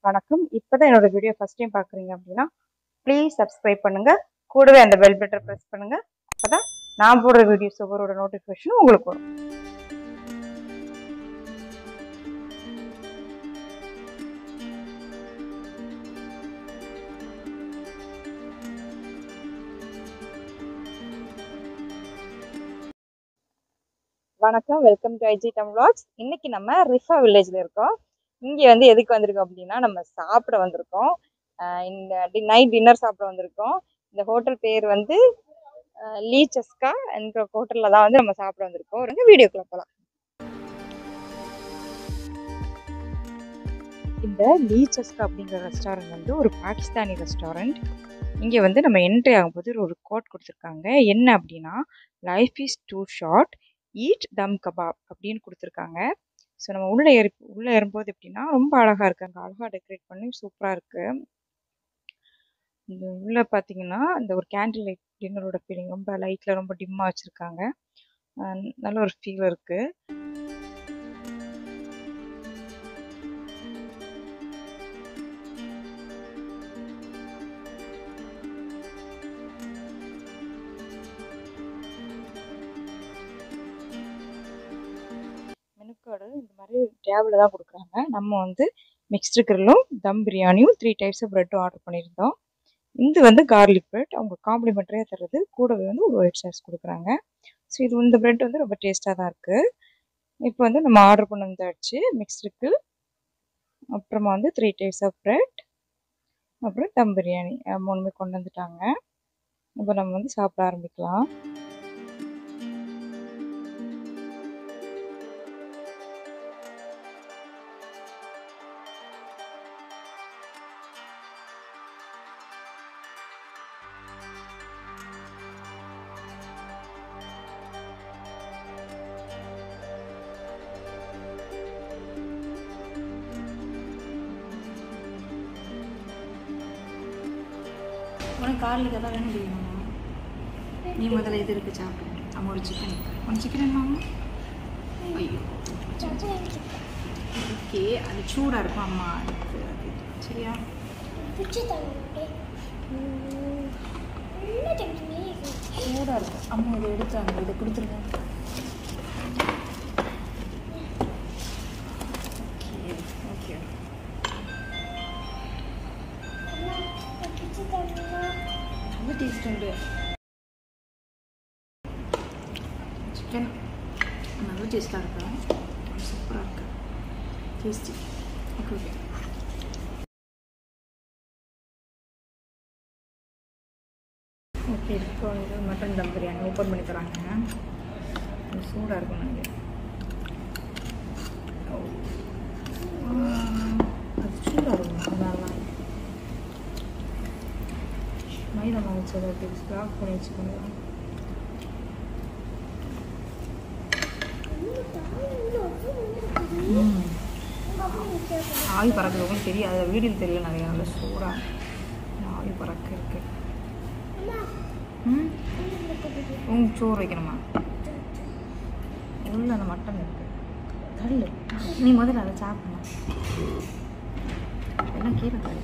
வணக்கம் இப்போதான் என்னோட வீடியோ ஃபர்ஸ்ட் டைம் பார்க்குறீங்க அப்படின்னா ப்ளீஸ் சப்ஸ்கிரைப் பண்ணுங்க கூடவே அந்த பெல் பட்டனை ப்ரெஸ் பண்ணுங்க அப்பதான் நான் போடுற வீடியோஸ் ஒவ்வொருட நோட்டிஃபிகேஷனும் உங்களுக்கு வரும் வணக்கம் வெல்கம் டு ஐஜி டம் vlogs இன்னைக்கு நம்ம ரிஃபா வில்லேஜ்ல இருக்கோம் இங்கே வந்து எதுக்கு வந்திருக்கோம் அப்படின்னா நம்ம சாப்பிட வந்திருக்கோம் ஆஹ் இந்த நைட் டின்னர் சாப்பிட வந்திருக்கோம் இந்த ஹோட்டல் பேர் வந்து ஆஹ் லீ செஸ்கா என்ற ஹோட்டல்ல தான் வந்து நம்ம சாப்பிட வந்திருக்கோம் ரெண்டு வீடியோக்குள்ள போகலாம் இந்த லீ செஸ்கா அப்படிங்கிற ரெஸ்டாரண்ட் வந்து ஒரு பாகிஸ்தானி ரெஸ்டாரண்ட் இங்கே வந்து நம்ம என்ட்ரி ஆகும்போது ஒரு கோட் கொடுத்துருக்காங்க என்ன அப்படின்னா life is too short eat them kebab அப்படின்னு கொடுத்துருக்காங்க ஸோ நம்ம உள்ளே ஏறி உள்ளே ஏறும்போது எப்படின்னா ரொம்ப அழகாக இருக்கு அங்கே அழகாக டெக்கரேட் பண்ணி சூப்பராக இருக்கு இந்த உள்ளே பார்த்தீங்கன்னா இந்த ஒரு கேண்டில் லைட் டின்னரோட ஃபீலிங் ரொம்ப லைட்டில் ரொம்ப டிம்மாக வச்சுருக்காங்க நல்ல ஒரு ஃபீல் இருக்கு மெனு கார்டு இந்த மாதிரி டேபிளில் தான் கொடுக்குறாங்க நம்ம வந்து மிக்ஸ்டு கிரில்லும் தம் பிரியாணியும் த்ரீ டைப்ஸ் ஆஃப் ப்ரெட்டும் ஆர்டர் பண்ணியிருந்தோம் இது வந்து கார்லிக் பிரெட் அவங்க காம்ப்ளிமெண்ட்ரியாக தர்றது கூடவே வந்து ஒரு ஒயிட் சாஸ் கொடுக்குறாங்க ஸோ இது இந்த பிரெட் வந்து ரொம்ப டேஸ்ட்டாக தான் இருக்குது இப்போ வந்து நம்ம ஆர்டர் பண்ண வந்தாச்சு மிக்ஸ்டுக்கு அப்புறமா வந்து த்ரீ டைப்ஸ் ஆஃப் பிரெட் அப்புறம் தம் பிரியாணி அஹ் மூணுமே கொண்டு வந்துட்டாங்க இப்போ நம்ம வந்து சாப்பிட ஆரம்பிக்கலாம் உனக்கு கார்லிக் தான் வேணும் தெரியுமா நீ முதல்ல இது இருக்கு சாப்பிடு அம்மா ஒரு சிக்கன் உனக்கு சிக்கன் வேணுமா ஐயோ ஓகே அது சூடாக இருக்கும் அம்மா அதுக்கு அது சரியா சூடாக இருக்கும் அம்மா இதை எடுத்தாங்க இதை கொடுத்துருங்க ஓகே ஓகே ரொம்ப டேஸ்ட் உண்டு சிக்கன் நல்ல டேஸ்ட்டாக இருக்கு சூப்பராக இருக்கு டேஸ்டி ஓகே ஓகே ஓகே இப்போ வந்து மட்டன் தம் பிரியாணி ஓப்பன் பண்ணி தராங்க இது சூடாக இருக்கும் நாங்கள் அது சூடாக இருக்கும் அதனால தான் மைதா மாவு வச்சதை அப்படி ஸ்டாக் பண்ணி வச்சுக்கோங்க ஆவி பறக்கிறவங்களும் தெரியாது அது வீடியோ தெரியல நிறைய நல்ல சூடாக ஆவி பறக்க இருக்கு ம் உங்க சோறு வைக்கணுமா உள்ள அந்த மட்டன் இருக்கு தள்ளு நீ முதல்ல அதை சாப்பிடணும் எல்லாம் கீரை கறி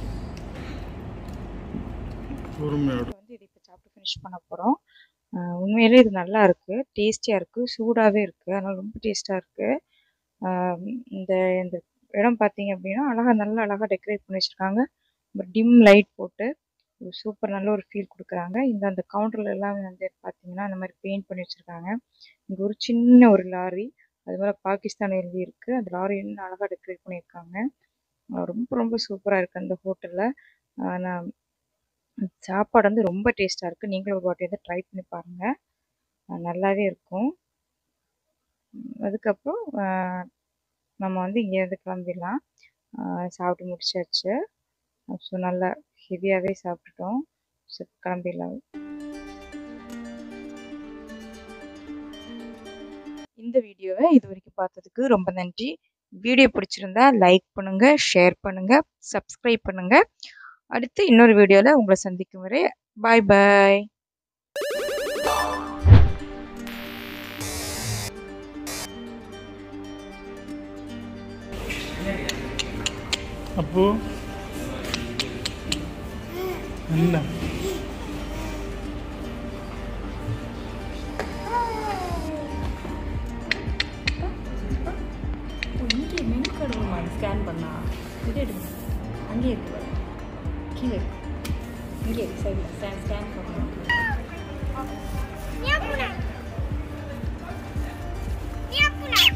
பொறுமையோட வந்து இதை இப்போ சாப்பிட்டு ஃபினிஷ் பண்ண போகிறோம் உண்மையிலே இது நல்லா இருக்குது டேஸ்டியாக இருக்குது சூடாகவே இருக்குது அதனால் ரொம்ப டேஸ்ட்டாக இருக்குது இந்த இந்த இடம் பார்த்தீங்க அப்படின்னா அழகாக நல்லா அழகாக டெக்கரேட் பண்ணி வச்சுருக்காங்க டிம் லைட் போட்டு ஒரு சூப்பர் நல்ல ஒரு ஃபீல் கொடுக்குறாங்க இந்த அந்த கவுண்டரில் எல்லாமே வந்து பார்த்தீங்கன்னா இந்த மாதிரி பெயிண்ட் பண்ணி வச்சுருக்காங்க இங்கே ஒரு சின்ன ஒரு லாரி அது மாதிரி பாகிஸ்தான் எழுதி இருக்குது அந்த லாரி இன்னும் அழகாக டெக்கரேட் பண்ணியிருக்காங்க அஹ் ரொம்ப ரொம்ப சூப்பராக இருக்குது அந்த ஹோட்டலில் நான் சாப்பாடு வந்து ரொம்ப டேஸ்ட்டாக இருக்குது நீங்களும் ஒரு வாட்டி வந்து ட்ரை பண்ணி பாருங்கள் அஹ் நல்லாவே இருக்கும் உம் அதுக்கப்புறம் அஹ் நம்ம வந்து இங்கேருந்து கிளம்பிடலாம் அஹ் சாப்பிட்டு முடிச்சாச்சு ஸோ நல்லா ஹெவியாகவே சாப்பிட்டுட்டோம் ஸோ கிளம்பிடலாம் இந்த வீடியோவை இது வரைக்கும் பார்த்ததுக்கு ரொம்ப நன்றி வீடியோ பிடிச்சிருந்தா லைக் பண்ணுங்க ஷேர் பண்ணுங்க சப்ஸ்கிரைப் பண்ணுங்க அடுத்து இன்னொரு வீடியோவில் உங்களை சந்திக்கும் வரை பாய் பாய் அப்போ என்ன ஓ, இங்கே மெனு கார்டு வருமா ஸ்கேன் பண்ணா இது எடுங்க அங்கேயே இருக்கு பாரு. கீழே இருக்கு இங்கே இருக்கு சைடில் ஸ்கேன் ஸ்கேன் பண்ணணும் Nie opuna! Nie opuna!